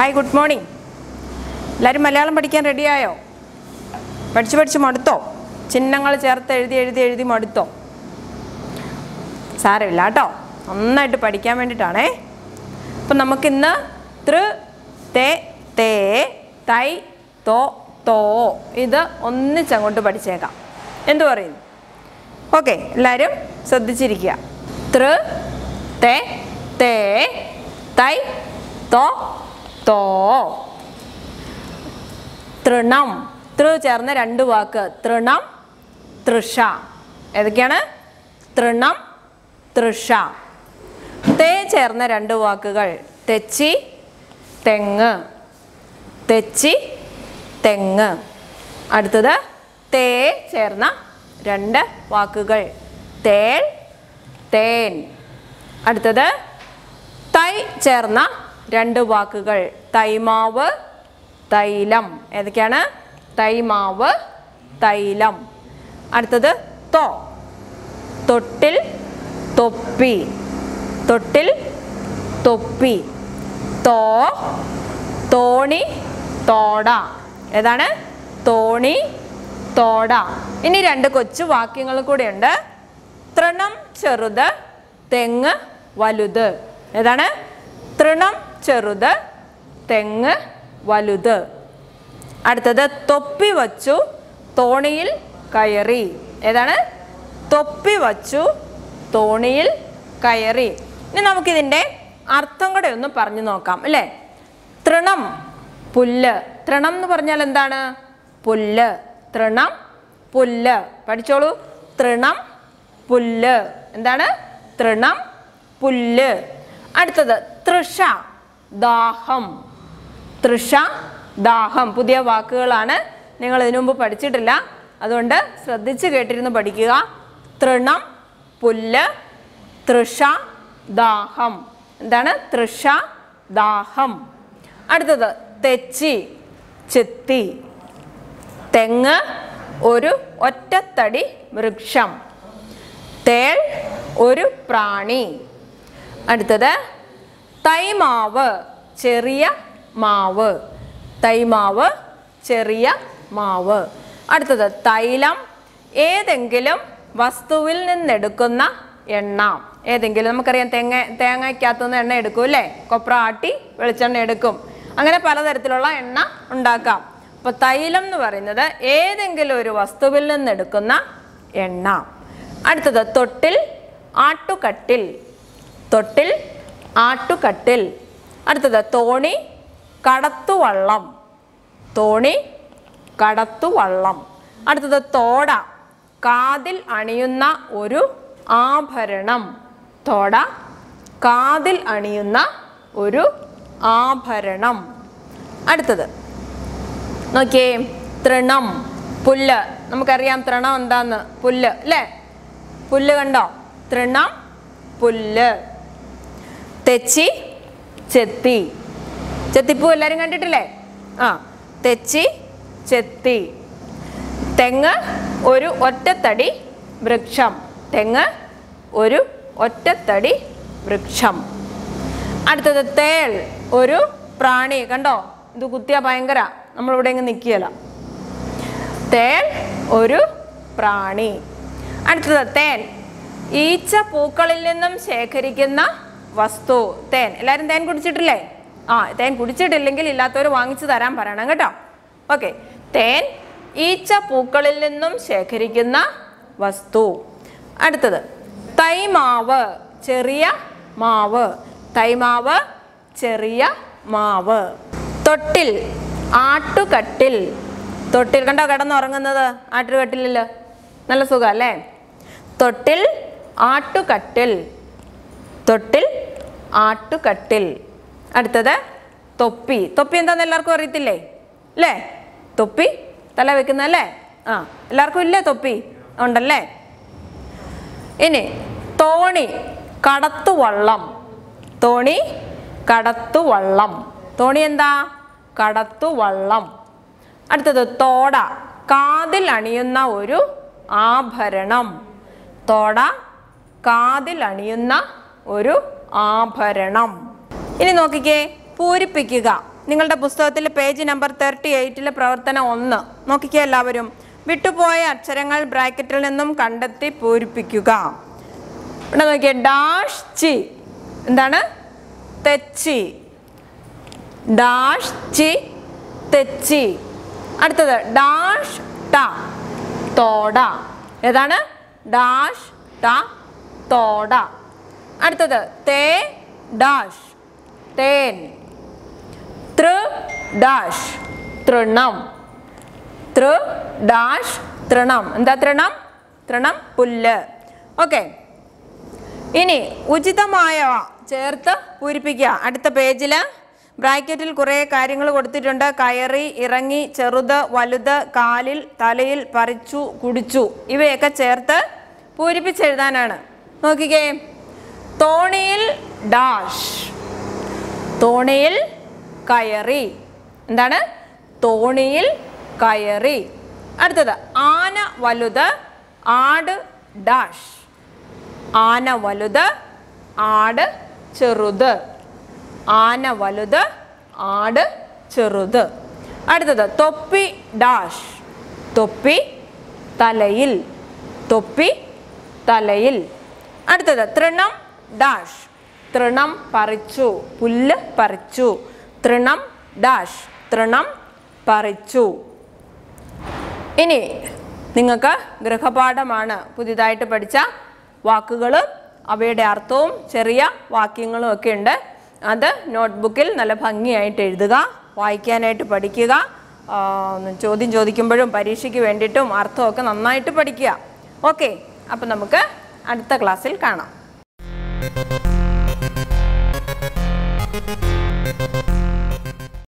hi good morning എല്ലാവരും മലയാളം പഠിക്കാൻ റെഡിയായോ പഠിച്ച് പഠിച്ച് മടുത്തോ ചിഹ്നങ്ങൾ ചേർത്ത് എഴുതി എഴുതി എഴുതി മടുത്തോ സാരമില്ല കേട്ടോ നന്നായിട്ട് പഠിക്കാൻ വേണ്ടിയിട്ടാണേ അപ്പം നമുക്കിന്ന് തൃ തേ തേ തൈ തോ തോ ഇത് ഒന്നിച്ചങ്ങോട്ട് പഠിച്ചേക്കാം എന്തു പറയുന്നു ഓക്കെ എല്ലാവരും ശ്രദ്ധിച്ചിരിക്കുക തൃ തേ തേ തൈ തോ തോ തൃണം തൃ ചേർന്ന രണ്ട് വാക്ക് തൃണം തൃഷ ഏതൊക്കെയാണ് തൃണം തൃഷ തേ ചേർന്ന രണ്ട് വാക്കുകൾ തെച്ചി തെങ്ങ് തെച്ചി തെങ്ങ് അടുത്തത് തേ ചേർന്ന രണ്ട് വാക്കുകൾ തേൾ തേൻ അടുത്തത് തൈ ചേർന്ന രണ്ട് വാക്കുകൾ തൈമാവ് തൈലം ഏതൊക്കെയാണ് തൈമാവ് തൈലം അടുത്തത് തോ തൊട്ടിൽ തൊപ്പി തൊട്ടിൽ തൊപ്പി തോ തോണി തോട ഏതാണ് തോണി തോട ഇനി രണ്ട് കൊച്ചു വാക്യങ്ങൾ കൂടെയുണ്ട് തൃണം ചെറുത് തെങ്ങ് വലുത് ഏതാണ് തൃണം ചെറുത് തെങ്ങ് വലുത് അടുത്തത് തൊപ്പി വച്ചു തോണിയിൽ കയറി ഏതാണ് തൊപ്പി വച്ചു തോണിയിൽ കയറി ഇനി നമുക്കിതിൻ്റെ അർത്ഥം കൂടെ ഒന്ന് പറഞ്ഞു നോക്കാം അല്ലേ തൃണം പുല്ല് തൃണം എന്ന് പറഞ്ഞാൽ എന്താണ് പുല്ല് തൃണം പുല്ല് പഠിച്ചോളൂ തൃണം പുല്ല് എന്താണ് തൃണം പുല്ല് അടുത്തത് തൃഷ ദാഹം തൃഷ ദാഹം പുതിയ വാക്കുകളാണ് നിങ്ങൾ ഇതിനു മുമ്പ് പഠിച്ചിട്ടില്ല അതുകൊണ്ട് ശ്രദ്ധിച്ച് കേട്ടിരുന്ന് പഠിക്കുക തൃണം പുല്ല് തൃഷ ദാഹം എന്താണ് തൃഷ ദാഹം അടുത്തത് തെച്ചി ചെത്തി തെങ്ങ് ഒരു ഒറ്റത്തടി വൃക്ഷം തേൾ ഒരു പ്രാണി അടുത്തത് തൈമാവ് ചെറിയ മാവ് തൈമാവ് ചെറിയ മാവ് അടുത്തത് തൈലം ഏതെങ്കിലും വസ്തുവിൽ നിന്നെടുക്കുന്ന എണ്ണ ഏതെങ്കിലും നമുക്കറിയാം തേങ്ങ തേങ്ങയ്ക്കകത്തുനിന്ന് എണ്ണ എടുക്കും അല്ലേ കൊപ്ര ആട്ടി വെളിച്ചെണ്ണ എടുക്കും അങ്ങനെ പലതരത്തിലുള്ള എണ്ണ ഉണ്ടാക്കാം അപ്പോൾ തൈലം എന്ന് പറയുന്നത് ഏതെങ്കിലും ഒരു വസ്തുവിൽ നിന്നെടുക്കുന്ന എണ്ണ അടുത്തത് തൊട്ടിൽ ആട്ടുകട്ടിൽ തൊട്ടിൽ ആട്ടുകട്ടിൽ അടുത്തത് തോണി കടത്തുവള്ളം തോണി കടത്തുവള്ളം അടുത്തത് തോട കാതിൽ അണിയുന്ന ഒരു ആഭരണം തോട കാതിൽ അണിയുന്ന ഒരു ആഭരണം അടുത്തത് നോക്കിയേ തൃണം പുല്ല് നമുക്കറിയാം തൃണം എന്താന്ന് പുല്ല് അല്ലേ പുല്ല് കണ്ടോ തൃണം പുല്ല് തെച്ചി ചെത്തി ചെത്തിപ്പൂ എല്ലാവരും കണ്ടിട്ടില്ലേ ആ തെച്ചി ചെത്തി തെങ്ങ് ഒരു ഒറ്റത്തടി വൃക്ഷം തെങ്ങ് ഒരു ഒറ്റത്തടി വൃക്ഷം അടുത്തത് തേൾ ഒരു പ്രാണി കണ്ടോ ഇത് കുത്തിയ ഭയങ്കര നമ്മളിവിടെ ഇങ്ങ് നിൽക്കുകയല്ല തേൻ ഒരു പ്രാണി അടുത്തത് തേൻ ഈച്ച പൂക്കളിൽ നിന്നും ശേഖരിക്കുന്ന വസ്തു തേൻ എല്ലാവരും തേൻ കുടിച്ചിട്ടില്ലേ ആ തേൻ കുടിച്ചിട്ടില്ലെങ്കിൽ ഇല്ലാത്തവർ വാങ്ങിച്ചു തരാൻ പറയണം കേട്ടോ ഓക്കെ തേൻ ഈച്ച പൂക്കളിൽ നിന്നും ശേഖരിക്കുന്ന വസ്തു അടുത്തത് തൈമാവ് ചെറിയ മാവ് തൈമാവ് ചെറിയ മാവ് തൊട്ടിൽ ആട്ടുകട്ടിൽ തൊട്ടിൽ കണ്ടോ കിടന്നുറങ്ങുന്നത് ആട്ടുകട്ടിലിൽ നല്ല സുഖം അല്ലേ തൊട്ടിൽ ആട്ടുകട്ടിൽ തൊട്ടിൽ ആട്ടുകട്ടിൽ അടുത്തത് തൊപ്പി തൊപ്പി എന്താന്ന് എല്ലാവർക്കും അറിയത്തില്ലേ അല്ലേ തൊപ്പി തല വെക്കുന്നല്ലേ ആ എല്ലാവർക്കും ഇല്ലേ തൊപ്പി ഉണ്ടല്ലേ ഇനി തോണി കടത്തുവള്ളം തോണി കടത്തുവള്ളം തോണി എന്താ കടത്തുവള്ളം അടുത്തത് തോട കാതിൽ അണിയുന്ന ഒരു ആഭരണം തോട കാതിൽ അണിയുന്ന ഒരു ആഭരണം ഇനി നോക്കിക്കേ പൂരിപ്പിക്കുക നിങ്ങളുടെ പുസ്തകത്തിൽ പേജ് നമ്പർ തേർട്ടി എയ്റ്റിലെ പ്രവർത്തനം ഒന്ന് നോക്കിക്കുക എല്ലാവരും വിട്ടുപോയ അക്ഷരങ്ങൾ ബ്രാക്കറ്റിൽ നിന്നും കണ്ടെത്തി പൂരിപ്പിക്കുക ഇവിടെ നോക്കിയേ ഡാഷ് ചി എന്താണ് തെച്ചി ഡാഷ് ചി തെച്ചി അടുത്തത് ഡാഷ് ട തോട ഏതാണ് ഡാഷ് ട തോട അടുത്തത് തേ ഡാഷ് തേൻ തൃ ഡാഷ് തൃണം തൃ ഡാഷ് തൃണം എന്താ തൃണം തൃണം പുല്ല് ഓക്കെ ഇനി ഉചിതമായവ ചേർത്ത് പൂരിപ്പിക്കുക അടുത്ത പേജിൽ ബ്രാക്കറ്റിൽ കുറേ കാര്യങ്ങൾ കൊടുത്തിട്ടുണ്ട് കയറി ഇറങ്ങി ചെറുത് വലുത് കാലിൽ തലയിൽ പറിച്ചു കുടിച്ചു ഇവയൊക്കെ ചേർത്ത് പൂരിപ്പിച്ചെഴുതാനാണ് നോക്കിക്കേ തോണിയിൽ ഡാഷ് തോണിയിൽ കയറി എന്താണ് തോണിയിൽ കയറി അടുത്തത് ആന വലുത് ആട് ഡാഷ് ആന വലുത് ആട് ചെറുത് ആന വലുത് ആട് ചെറുത് അടുത്തത് തൊപ്പി ഡാഷ് തൊപ്പി തലയിൽ തൊപ്പി തലയിൽ അടുത്തത് തൃണം ഡാഷ് തൃണം പറിച്ചു പുല്ല് പറിച്ചു തൃണം ഡാഷ് തൃണം പറിച്ചു ഇനി നിങ്ങൾക്ക് ഗൃഹപാഠമാണ് പുതിയതായിട്ട് പഠിച്ച വാക്കുകൾ അവയുടെ അർത്ഥവും ചെറിയ വാക്യങ്ങളും ഒക്കെ ഉണ്ട് അത് നോട്ട്ബുക്കിൽ നല്ല ഭംഗിയായിട്ട് എഴുതുക വായിക്കാനായിട്ട് പഠിക്കുക ആ, ചോദ്യം ചോദിക്കുമ്പോഴും പരീക്ഷയ്ക്ക് വേണ്ടിയിട്ടും അർത്ഥമൊക്കെ നന്നായിട്ട് പഠിക്കുക ഓക്കെ അപ്പം നമുക്ക് അടുത്ത ക്ലാസ്സിൽ കാണാം